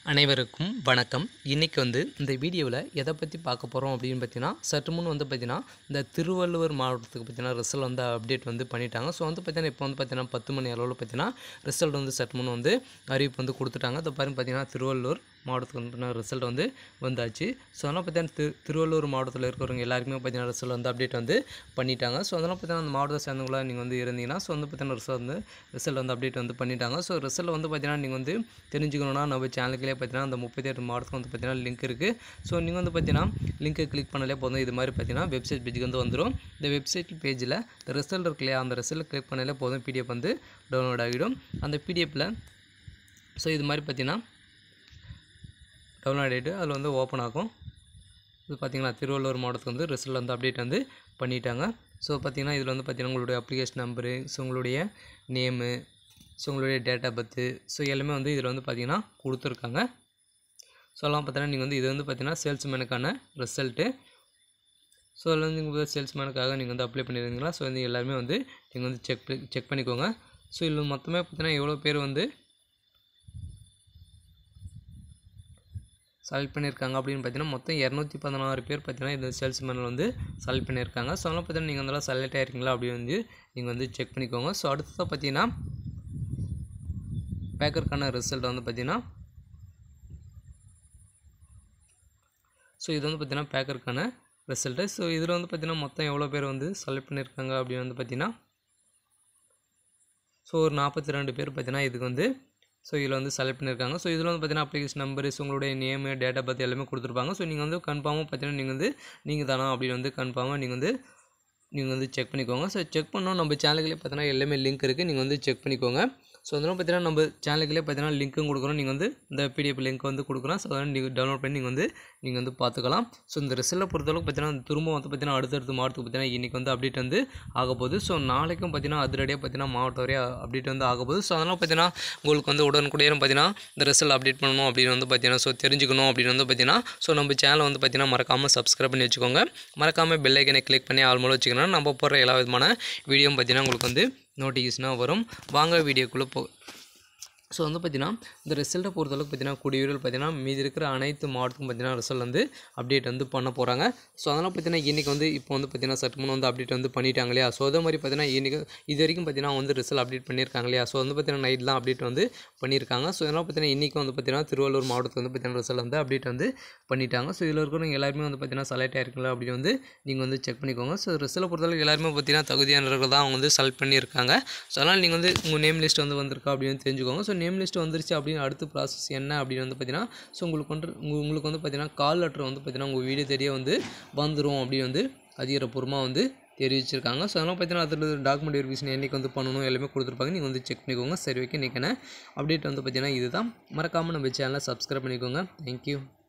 அனைவருக்கும் வணக்கம் இன்றைக்கி வந்து இந்த வீடியோவில் எதை பற்றி பார்க்க போகிறோம் அப்படின்னு பார்த்தீங்கன்னா சற்று முன் வந்து பார்த்தீங்கன்னா இந்த திருவள்ளுவர் மாவட்டத்துக்கு பார்த்தீங்கன்னா ரிசல்ட் வந்து அப்டேட் வந்து பண்ணிட்டாங்க ஸோ வந்து பார்த்தீங்கன்னா இப்போ வந்து பார்த்தீங்கன்னா பத்து மணி அளவில் பார்த்தீங்கன்னா ரிசல்ட் வந்து சற்று முன் வந்து அறிவிப்பு வந்து கொடுத்துட்டாங்க அதை பாருங்க பார்த்தீங்கன்னா திருவள்ளூர் மாவட்டத்துக்கு வந்து பார்த்தீங்கன்னா ரிசல்ட் வந்து வந்தாச்சு ஸோ அதெல்லாம் பார்த்தீங்கன்னா திரு திருவள்ளூர் மாவட்டத்தில் இருக்கிறவங்க எல்லாருக்குமே பார்த்தீங்கன்னா ரிசல்ட் வந்து அப்டேட் வந்து பண்ணிட்டாங்க ஸோ அதெல்லாம் பார்த்தீங்கன்னா அந்த மாவட்டத்தை சேர்ந்தவங்களா நீங்கள் வந்து இருந்தீங்கன்னா ஸோ வந்து பார்த்தீங்கன்னா ரிசல்ட் வந்து ரிசல்ட் வந்து அப்டேட் வந்து பண்ணிட்டாங்க ஸோ ரிசல்ட் வந்து பார்த்தீங்கன்னா நீங்கள் வந்து தெரிஞ்சுக்கணுன்னா நம்ம சேனலுக்குள்ளே பார்த்தீங்கன்னா அந்த முப்பத்தி எட்டு மாவட்டத்துக்கு வந்து பார்த்தீங்கன்னா லிங்க் இருக்குது ஸோ நீங்கள் வந்து பார்த்தீங்கன்னா லிங்க்கை கிளிக் பண்ணாலே போதும் இது மாதிரி பார்த்தீங்கன்னா வெப்சைட் பேஜுக்கு வந்து வந்துடும் இந்த வெப்சைட் பேஜில் இந்த ரிசல்ட் இருக்கு இல்லையா அந்த ரிசல்ட் கிளிக் பண்ணாலே போதும் பிடிஎஃப் வந்து டவுன்லோட் ஆகிடும் அந்த பிடிஎஃப்பில் ஸோ இது மாதிரி பார்த்தீங்கன்னா டவுன்லோட் ஆகிட்டு அதில் வந்து ஓப்பன் ஆகும் இது பார்த்தீங்களா திருவள்ளூர் மாவட்டத்துக்கு வந்து ரிசல்ட் வந்து அப்டேட் வந்து பண்ணிட்டாங்க ஸோ பார்த்தீங்கன்னா இதில் வந்து பார்த்தீங்கன்னா உங்களுடைய அப்ளிகேஷன் நம்பரு ஸோ உங்களுடைய நேமு ஸோ உங்களுடைய டேட் ஆஃப் பர்த்து ஸோ எல்லாமே வந்து இதில் வந்து பார்த்தீங்கன்னா கொடுத்துருக்காங்க ஸோ எல்லாம் பார்த்தீங்கன்னா நீங்கள் வந்து இது வந்து பார்த்தீங்கன்னா சேல்ஸ்மேனுக்கான ரிசல்ட்டு ஸோ அதில் வந்து நீங்கள் சேல்ஸ்மேனுக்காக நீங்கள் வந்து அப்ளை பண்ணியிருந்தீங்களா ஸோ வந்து எல்லாருமே வந்து நீங்கள் வந்து செக் செக் பண்ணிக்கோங்க ஸோ இதில் மொத்தமே பார்த்தீங்கன்னா எவ்வளோ பேர் வந்து செலக்ட் பண்ணியிருக்காங்க அப்படின்னு பார்த்தீங்கன்னா மொத்தம் இரநூத்தி பதினாறு பேர் பார்த்தீங்கன்னா இந்த சேல்ஸ்மேனில் வந்து செலக்ட் பண்ணியிருக்காங்க ஸோ அதெல்லாம் பார்த்தீங்கன்னா நீங்கள் வந்து செலக்ட் ஆயிருக்கீங்களா அப்படின்னு வந்து நீங்கள் வந்து செக் பண்ணிக்கோங்க ஸோ அடுத்ததாக பார்த்தீங்கன்னா பேக்கருக்கான ரிசல்ட் வந்து பார்த்தீங்கன்னா ஸோ இது வந்து பார்த்தீங்கன்னா பேக்கருக்கான ரிசல்ட்டு ஸோ இதில் வந்து பார்த்தீங்கன்னா மொத்தம் எவ்வளோ பேர் வந்து செலக்ட் பண்ணியிருக்காங்க அப்படின்னு வந்து பார்த்தீங்கன்னா ஸோ ஒரு நாற்பத்தி ரெண்டு பேர் பார்த்தீங்கன்னா இதுக்கு வந்து ஸோ இதில் வந்து செலக்ட் பண்ணியிருக்காங்க ஸோ இதில் வந்து பார்த்தீங்கன்னா அப்ளிகேஷன் நம்பர்ஸ் உங்களுடைய நேமு டேட்டா பற்றி எல்லாமே கொடுத்துருப்பாங்க ஸோ நீங்கள் வந்து கன்ஃபார்மாக பார்த்தீங்கன்னா நீங்கள் வந்து நீங்கள் தானா அப்படின்னு வந்து கன்ஃபார்மாக நீங்கள் வந்து நீங்கள் வந்து செக் பண்ணிக்கோங்க ஸோ செக் பண்ணோம் நம்ம சேனலுக்குள்ளே பார்த்தீங்கன்னா எல்லாமே லிங்க் இருக்குது நீங்கள் வந்து செக் பண்ணிக்கோங்க ஸோ அதெல்லாம் பார்த்தீங்கன்னா நம்ம சேனலுக்குள்ளே பார்த்தீங்கன்னா லிங்க்கும் கொடுக்குறோம் நீங்கள் வந்து இந்த பிடிஎஃப் லிங்க் வந்து கொடுக்குறோம் ஸோ அதனால் நீங்கள் டவுன்லோட் பண்ணி நீங்கள் வந்து நீங்கள் வந்து பார்த்துக்கலாம் ஸோ இந்த ரிசல்ட்டை பொறுத்தளவுக்கு பார்த்தீங்கன்னா திரும்ப வந்து பார்த்தீங்கன்னா அடுத்தடுத்த மாவட்டத்துக்கு பார்த்தீங்கன்னா இன்றைக்கி வந்து அப்டேட் வந்து ஆக போகுது ஸோ நாளைக்கும் பார்த்தீங்கன்னா அதிரடியாக பார்த்தீங்கன்னா மாவட்டம் வரைய அப்டேட் வந்து ஆக போகுது ஸோ அதனால் பார்த்தீங்கன்னா உங்களுக்கு வந்து உடனுக்குடையே பார்த்தீங்கன்னா இந்த ரிசல்ட் அப்டேட் பண்ணணும் அப்படின்னு வந்து பார்த்தீங்கன்னா ஸோ தெரிஞ்சுக்கணும் அப்படின்னு வந்து பார்த்தீங்கன்னா ஸோ நம்ம சேனலை வந்து பார்த்தீங்கன்னா மறக்காமல் சப்ஸ்கிரைப் பண்ணி வச்சுக்கோங்க மறக்காமல் பெல் ஐக்கனை கிளிக் பண்ணி ஆல் மூலம் வச்சுக்கணும் நம்ம போடுற எல்லா விதமான வீடியோ பார்த்தீங்கன்னா உங்களுக்கு வந்து நோட்டிஃபிகேஷனாக வரும் வாங்க வீடியோக்குள்ளே போ ஸோ வந்து பார்த்திங்கன்னா இந்த ரிசல்ட்டை பொறுத்தளவுக்கு பார்த்தீங்கன்னா குடியுரில் பார்த்தீங்கன்னா மீதி இருக்கிற அனைத்து மாவட்டத்துக்கும் பார்த்தீங்கன்னா ரிசல்ட் வந்து அப்டேட் வந்து பண்ண போகிறாங்க ஸோ அதனால் பார்த்தீங்கன்னா இன்றைக்கி வந்து இப்போ வந்து பார்த்தீங்கன்னா சற்று முன் வந்து அப்டேட் வந்து பண்ணிட்டாங்க இல்லையா ஸோ அதே மாதிரி பார்த்தீங்கன்னா இன்றைக்கி இது வரைக்கும் பார்த்தீங்கன்னா வந்து ரிசல்ட் அப்டேட் பண்ணியிருக்காங்க இல்லையா ஸோ வந்து பார்த்தீங்கன்னா நைட் தான் அப்டேட் வந்து பண்ணியிருக்காங்க ஸோ இதனால் பார்த்தீங்கன்னா இன்றைக்கி வந்து பார்த்தீங்கன்னா திருவள்ளூர் மாவட்டத்துக்கு வந்து பார்த்தீங்கன்னா ரிசல்ட் வந்து அப்டேட் வந்து பண்ணிட்டாங்க ஸோ இதில் இருக்கிறவங்க எல்லாருமே வந்து பார்த்தீங்கன்னா செலக்ட் ஆயிருக்கீங்களா அப்படின்னு வந்து நீங்கள் வந்து செக் பண்ணிக்கோங்க ஸோ ரிசல்ட்டை பொறுத்தளவுக்கு எல்லாருமே பார்த்தீங்கன்னா தகுதியானவர்கள் தான் அவங்க வந்து செலக்ட் பண்ணியிருக்காங்க ஸோ அதனால் நீங்கள் வந்து உங்கள் நேம் லிஸ்ட் வந்து வந்திருக்கா அப்படின்னு தெரிஞ்சுக்கோங்க ஸோ நேம் லிஸ்ட் வந்துருச்சு அப்படின்னு அடுத்த ப்ராசஸ் என்ன அப்படின்னு வந்து பார்த்தீங்கன்னா ஸோ உங்களுக்கு வந்து உங்க- உங்களுக்கு வந்து பார்த்தீங்கன்னா கால் லெட்டர் வந்து பார்த்தீங்கன்னா உங்கள் வீடு தெரிய வந்து வந்துடும் அப்படின்னு வந்து அதிகாரப்பூர்வமாக வந்து தெரிவிச்சிருக்காங்க ஸோ அதெல்லாம் பார்த்தீங்கன்னா அதில் டாக்குமெண்ட் வெரிஃபிகேஷன் என்றைக்கு வந்து பண்ணணும் எல்லாமே கொடுத்துருப்பாங்க நீங்கள் வந்து செக் பண்ணிக்கோங்க சரி ஓகே இன்றைக்கான அப்டேட் வந்து பார்த்தீங்கன்னா இதுதான் மறக்காமல் நம்ம சேனலை சப்ஸ்கிரைப் பண்ணிக்கோங்க தேங்க்யூ